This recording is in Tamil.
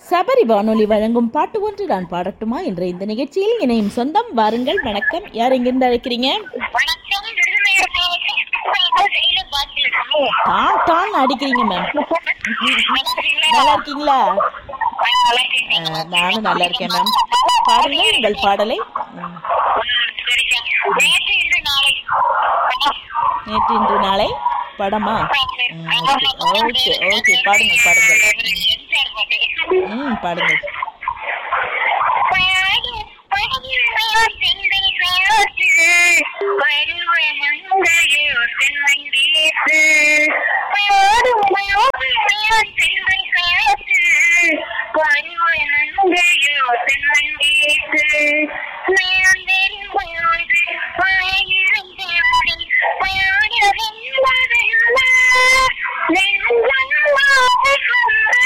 சபரி வானொலி வழங்கும் பாட்டு ஒன்று நான் பாடட்டுமா என்ற இந்த நிகழ்ச்சியில் இணையும் சொந்தம் வாருங்கள் வணக்கம் யார் எங்கிருந்து அழைக்கிறீங்க வணக்கம் விருதுநகர் மாவட்டம் குப்பைகள் செயலர் பாக்கியிருக்கோம் தான் தான் அடிக்கிறீங்க மேம் நல்லா இருக்கீங்களா அஹ், நானும் நல்லா இருக்கேன் மேம் பாடுங்க உங்கள் பாடலை ம். நேற்று இன்று நாளை நேற்று இன்று நாளை படமா ம், ஓகே ஓகே ஓகே பாடுங்க பாடுங்கள் எம்ஜிஆர் பாட்டு ம் பாடுங்கள் பாடும் படுவார் செங்கல் காற்று, பருவ மங்கையோ தென்னங்கீற்று. பாடும் படுவார் செங்கல் காற்று, பருவ மங்கையோ தென்னங்கீற்று. நான் வரும்போது ஆயிரம் பாடல் பாட வந்ததல்ல, நெஞ்சம் வாழ கொண்ட